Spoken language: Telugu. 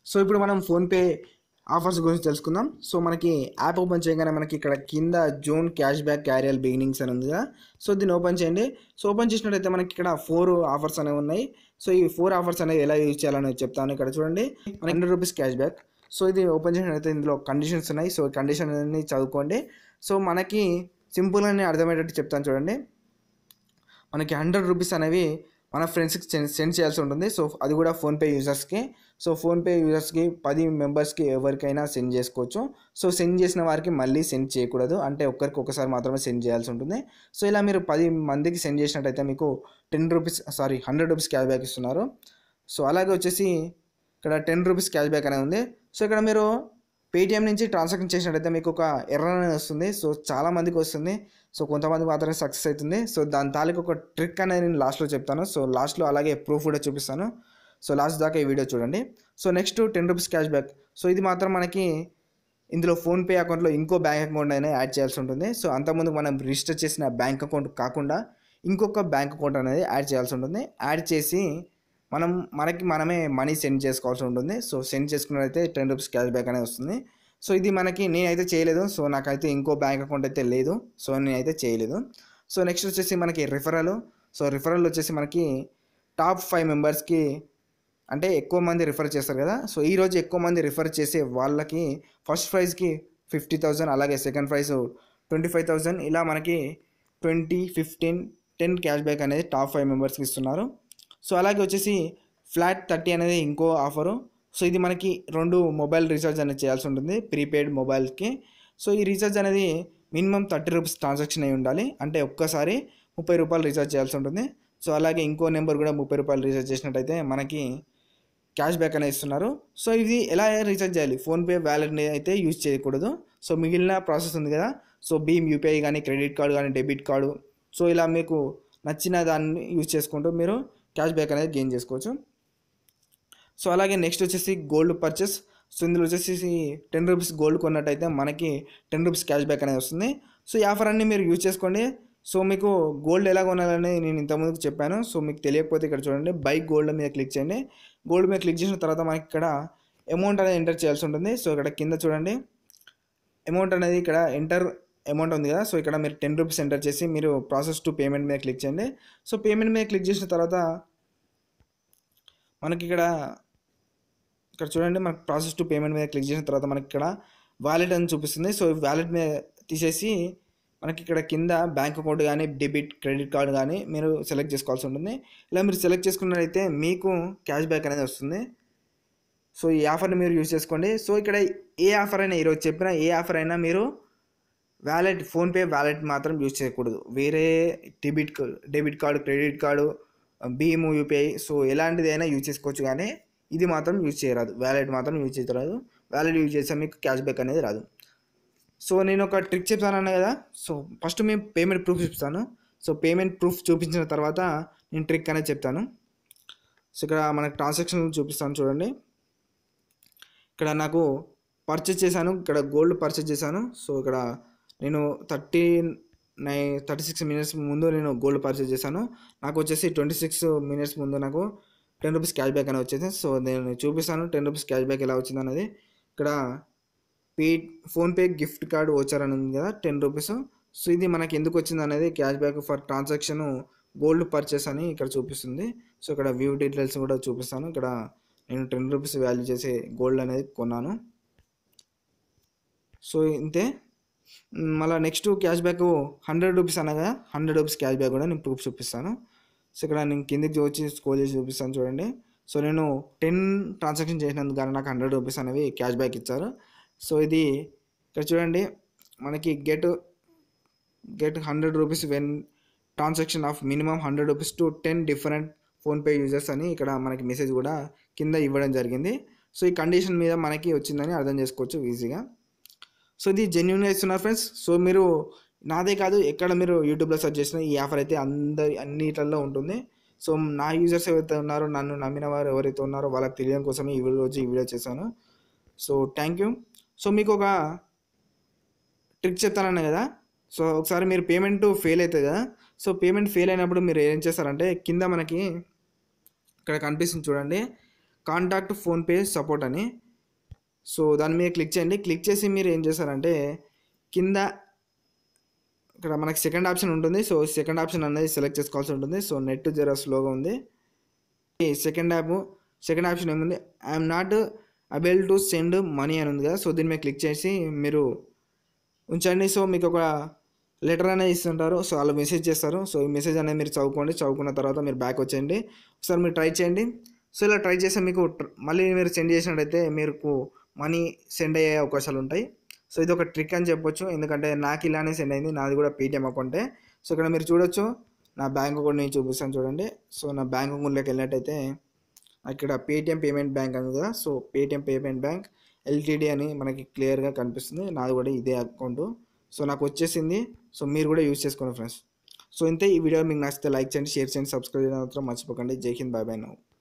సో ఇప్పుడు మనం ఫోన్పే ఆఫర్స్ గురించి తెలుసుకుందాం సో మనకి యాప్ ఓపెన్ చేయగానే మనకి ఇక్కడ కింద జోన్ క్యాష్ బ్యాక్ క్యారియల్ బిగినింగ్స్ అని ఉంది కదా సో దీన్ని ఓపెన్ చేయండి సో ఓపెన్ చేసినట్టయితే మనకి ఇక్కడ ఫోర్ ఆఫర్స్ అనేవి ఉన్నాయి సో ఈ ఫోర్ ఆఫర్స్ అనేవి ఎలా యూజ్ చేయాలని చెప్తాను ఇక్కడ చూడండి మన hundred rupees cash back so ఇది ఓపెన్ చేసినట్టయితే ఇందులో కండిషన్స్ ఉన్నాయి సో కండిషన్ అన్ని చదువుకోండి సో మనకి సింపుల్గా అర్థమయ్యేటట్టు చెప్తాను చూడండి మనకి హండ్రెడ్ రూపీస్ అనేవి మన ఫ్రెండ్స్కి సెండ్ సెండ్ చేయాల్సి ఉంటుంది సో అది కూడా ఫోన్పే యూజర్స్కి సో ఫోన్పే యూజర్స్కి పది మెంబర్స్కి ఎవరికైనా సెండ్ చేసుకోవచ్చు సో సెండ్ చేసిన వారికి మళ్ళీ సెండ్ చేయకూడదు అంటే ఒక్కరికి ఒకసారి మాత్రమే సెండ్ చేయాల్సి ఉంటుంది సో ఇలా మీరు పది మందికి సెండ్ చేసినట్టయితే మీకు ten rupees sorry hundred rupees cash back ఇస్తున్నారు సో అలాగే వచ్చేసి ఇక్కడ టెన్ రూపీస్ క్యాష్ బ్యాక్ అనేది ఉంది సో ఇక్కడ మీరు పేటిఎం నుంచి ట్రాన్సాక్షన్ చేసినట్టయితే మీకు ఒక ఎర్ర అనేది వస్తుంది సో చాలా మందికి వస్తుంది సో కొంతమంది మాత్రమే సక్సెస్ అవుతుంది సో దాని తాలూకు ఒక ట్రిక్ అనేది నేను లాస్ట్లో చెప్తాను సో లాస్ట్లో అలాగే ప్రూఫ్ కూడా చూపిస్తాను సో లాస్ట్ దాకా ఈ వీడియో చూడండి so next ten rupees cash back so ఇది మాత్రం మనకి ఇందులో ఫోన్పే అకౌంట్లో ఇంకో బ్యాంక్ అకౌంట్ అనేది యాడ్ చేయాల్సి ఉంటుంది సో అంతకుముందు మనం రిజిస్టర్ చేసిన బ్యాంక్ అకౌంట్ కాకుండా ఇంకొక బ్యాంక్ అకౌంట్ అనేది యాడ్ చేయాల్సి ఉంటుంది యాడ్ చేసి మనం మనకి మనమే మనీ సెండ్ చేసుకోవాల్సి ఉంటుంది సో సెండ్ చేసుకున్నట్టయితే టెన్ రూపీస్ క్యాష్ బ్యాక్ అనేది వస్తుంది సో ఇది మనకి నేనైతే చేయలేదు సో నాకైతే ఇంకో బ్యాంక్ అకౌంట్ అయితే లేదు సో నేనైతే చేయలేదు సో నెక్స్ట్ వచ్చేసి మనకి రిఫరల్ సో రిఫరల్ వచ్చేసి మనకి టాప్ ఫైవ్ మెంబర్స్కి అంటే ఎక్కువ మంది రిఫర్ చేస్తారు కదా సో ఈరోజు ఎక్కువ మంది రిఫర్ చేసే వాళ్ళకి ఫస్ట్ ప్రైజ్కి ఫిఫ్టీ థౌజండ్ అలాగే second prize twenty five thousand ఇలా మనకి twenty fifteen ten cash back అనేది టాప్ ఫైవ్ మెంబర్స్కి ఇస్తున్నారు సో అలాగే వచ్చేసి ఫ్లాట్ థర్టీ అనేది ఇంకో ఆఫరు సో ఇది మనకి రెండు మొబైల్ రీఛార్జ్ అనేది చేయాల్సి ఉంటుంది ప్రీపెయిడ్ మొబైల్కి సో ఈ రీఛార్జ్ అనేది మినిమం థర్టీ రూపీస్ ట్రాన్సాక్షన్ అయి ఉండాలి అంటే ఒక్కసారి ముప్పై రూపాయలు రీఛార్జ్ చేయాల్సి ఉంటుంది సో అలాగే ఇంకో నెంబర్ కూడా ముప్పై రూపాయలు రీఛార్జ్ చేసినట్టయితే మనకి క్యాష్ బ్యాక్ అనేది ఇస్తున్నారు సో ఇది ఎలా రీఛార్జ్ చేయాలి ఫోన్పే వ్యాలెట్ని అయితే యూజ్ చేయకూడదు సో మిగిలిన ప్రాసెస్ ఉంది కదా సో భీమ్ యూపీఐ కానీ క్రెడిట్ కార్డు కానీ డెబిట్ కార్డు సో ఇలా మీకు నచ్చిన దాన్ని యూజ్ చేసుకుంటూ మీరు క్యాష్ బ్యాక్ అనేది గెయిన్ చేసుకోవచ్చు సో అలాగే నెక్స్ట్ వచ్చేసి గోల్డ్ పర్చేస్ సో ఇందులో వచ్చేసి టెన్ రూపీస్ గోల్డ్ కొన్నట్టయితే మనకి టెన్ రూపీస్ క్యాష్ బ్యాక్ అనేది వస్తుంది సో ఈ ఆఫర్ అన్ని మీరు యూజ్ చేసుకోండి సో మీకు గోల్డ్ ఎలా కొనాలని నేను ఇంతకుముందుకు చెప్పాను సో మీకు తెలియకపోతే ఇక్కడ చూడండి బైక్ గోల్డ్ మీద క్లిక్ చేయండి గోల్డ్ మీద క్లిక్ చేసిన తర్వాత మనకి ఇక్కడ అమౌంట్ అనేది ఎంటర్ చేయాల్సి ఉంటుంది సో ఇక్కడ కింద చూడండి అమౌంట్ అనేది ఇక్కడ ఎంటర్ అమౌంట్ ఉంది కదా సో ఇక్కడ మీరు టెన్ రూపీస్ ఎంటర్ చేసి మీరు ప్రాసెస్ టు పేమెంట్ మీద క్లిక్ చేయండి సో పేమెంట్ మీద క్లిక్ చేసిన తర్వాత మనకి ఇక్కడ ఇక్కడ చూడండి మనకి ప్రాసెస్ టు పేమెంట్ మీద క్లిక్ చేసిన తర్వాత మనకి ఇక్కడ వ్యాలెట్ అని చూపిస్తుంది సో ఈ వ్యాలెట్ మీద తీసేసి మనకి ఇక్కడ కింద బ్యాంక్ అకౌంట్ కానీ డెబిట్ క్రెడిట్ కార్డ్ కానీ మీరు సెలెక్ట్ చేసుకోవాల్సి ఉంటుంది ఇలా మీరు సెలెక్ట్ చేసుకున్నట్లయితే మీకు క్యాష్ బ్యాక్ అనేది వస్తుంది సో ఈ ఆఫర్ని మీరు యూజ్ చేసుకోండి సో ఇక్కడ ఏ ఆఫర్ అయినా ఈరోజు చెప్పిన ఏ ఆఫర్ అయినా మీరు వ్యాలెట్ ఫోన్పే వ్యాలెట్ మాత్రం యూజ్ చేయకూడదు వేరే debit debit card credit card Bhim UPI so ఎలాంటిదైనా యూజ్ చేసుకోవచ్చు కానీ ఇది మాత్రం యూజ్ చేయరాదు వ్యాలెట్ మాత్రం యూజ్ చేయరాదు వ్యాలెట్ యూజ్ చేస్తే మీకు క్యాష్ బ్యాక్ అనేది రాదు సో నేను ఒక ట్రిక్ చెప్తాను అన్నా కదా సో ఫస్ట్ మేము పేమెంట్ ప్రూఫ్ చూపిస్తాను సో పేమెంట్ ప్రూఫ్ చూపించిన తర్వాత నేను ట్రిక్ అనేది చెప్తాను సో ఇక్కడ మనకు ట్రాన్సాక్షన్ చూపిస్తాను చూడండి ఇక్కడ నాకు పర్చేస్ చేశాను ఇక్కడ గోల్డ్ పర్చేస్ చేశాను సో ఇక్కడ నేను థర్టీ నై థర్టీ సిక్స్ మినిట్స్ ముందు నేను గోల్డ్ పర్చేస్ చేశాను నాకు వచ్చేసి ట్వంటీ సిక్స్ మినిట్స్ ముందు నాకు టెన్ రూపీస్ క్యాష్ బ్యాక్ అనేది వచ్చేసి సో నేను చూపిస్తాను టెన్ రూపీస్ క్యాష్ బ్యాక్ ఎలా వచ్చింది అనేది ఇక్కడ pay PhonePe gift card voucher అని ఉంది కదా టెన్ రూపీస్ సో ఇది మనకి ఎందుకు వచ్చింది అనేది cash back for transaction gold purchase అని ఇక్కడ చూపిస్తుంది సో ఇక్కడ వ్యూ డీటెయిల్స్ కూడా చూపిస్తాను ఇక్కడ నేను టెన్ రూపీస్ వాల్యూ చేసే గోల్డ్ అనేది కొన్నాను సో ఇంతే మళ్ళీ next cash back hundred rupees అనగా హండ్రెడ్ రూపీస్ క్యాష్ బ్యాక్ కూడా నేను ప్రూఫ్ చూపిస్తాను సో ఇక్కడ నేను కిందికి వచ్చి స్కోల్ చేసి చూపిస్తాను చూడండి సో నేను టెన్ ట్రాన్సాక్షన్ చేసినందుకు కానీ నాకు హండ్రెడ్ రూపీస్ అనేవి క్యాష్ బ్యాక్ ఇచ్చారు సో ఇది ఇక్కడ చూడండి మనకి get get hundred rupees when transaction of minimum hundred rupees to ten different PhonePe users అని ఇక్కడ మనకి మెసేజ్ కూడా కింద ఇవ్వడం జరిగింది సో ఈ కండిషన్ మీద మనకి వచ్చిందని అర్థం చేసుకోవచ్చు ఈజీగా సో ఇది జెన్యున్గా ఇస్తున్నారు ఫ్రెండ్స్ సో మీరు నాదే కాదు ఎక్కడ మీరు యూట్యూబ్లో సెర్చ్ చేసిన ఈ ఆఫర్ అయితే అందరి అన్నిట్లలో ఉంటుంది సో నా యూజర్స్ ఎవరైతే ఉన్నారో నన్ను నమ్మిన వారు ఎవరైతే ఉన్నారో వాళ్ళకి తెలియడం కోసమే ఈ రోజు ఈ వీడియో చేశాను సో థ్యాంక్ యూ సో మీకు ఒక ట్రిక్ చెప్తానన్నా కదా సో ఒకసారి మీరు పేమెంట్ ఫెయిల్ అవుతుంది కదా సో పేమెంట్ ఫెయిల్ అయినప్పుడు మీరు ఏం చేస్తారంటే కింద మనకి ఇక్కడ కనిపిస్తుంది చూడండి కాంటాక్ట్ ఫోన్పే సపోర్ట్ అని సో దాని మీద క్లిక్ చేయండి క్లిక్ చేసి మీరు ఏం చేస్తారంటే కింద ఇక్కడ మనకి సెకండ్ ఆప్షన్ ఉంటుంది సో సెకండ్ ఆప్షన్ అనేది సెలెక్ట్ చేసుకోవాల్సి ఉంటుంది సో నెట్ జర స్లోగా ఉంది ఈ సెకండ్ యాప్ సెకండ్ ఆప్షన్ ఏముంది I'm not able to send money అని ఉంది కదా సో దీని మీద క్లిక్ చేసి మీరు ఉంచండి సో మీకు ఒక లెటర్ అనేది ఇస్తుంటారు సో వాళ్ళు మెసేజ్ చేస్తారు సో ఈ మెసేజ్ అనేది మీరు చదువుకోండి చదువుకున్న తర్వాత మీరు బ్యాక్ వచ్చేయండి ఒకసారి మీరు ట్రై చేయండి సో ఇలా ట్రై చేస్తే మీకు tr- మళ్ళీ మీరు సెండ్ చేసినట్టయితే మీకు మనీ సెండ్ అయ్యే అవకాశాలు ఉంటాయి సో ఇది ఒక ట్రిక్ అని చెప్పొచ్చు ఎందుకంటే నాకు ఇలానే సెండ్ అయింది నాది కూడా పేటిఎం అకౌంటే సో ఇక్కడ మీరు చూడొచ్చు నా బ్యాంక్ అకౌంట్ నేను చూపిస్తాను చూడండి సో నా బ్యాంక్ అకౌంట్లోకి వెళ్ళినట్టయితే ఇక్కడ పేటిఎం పేమెంట్ బ్యాంక్ అని కదా so Paytm payment bank LTD అని మనకి క్లియర్గా కనిపిస్తుంది నాది కూడా ఇదే అకౌంట్ సో నాకు వచ్చేసింది సో మీరు కూడా యూజ్ చేసుకోండి ఫ్రెండ్స్ సో ఇంతే ఈ వీడియో మీకు నచ్చితే లైక్ చేయండి షేర్ చేయండి సబ్స్క్రైబ్ చేయడం మాత్రం మర్చిపోకండి జై హింద్ బాయ్ బాయ్ నవ్వు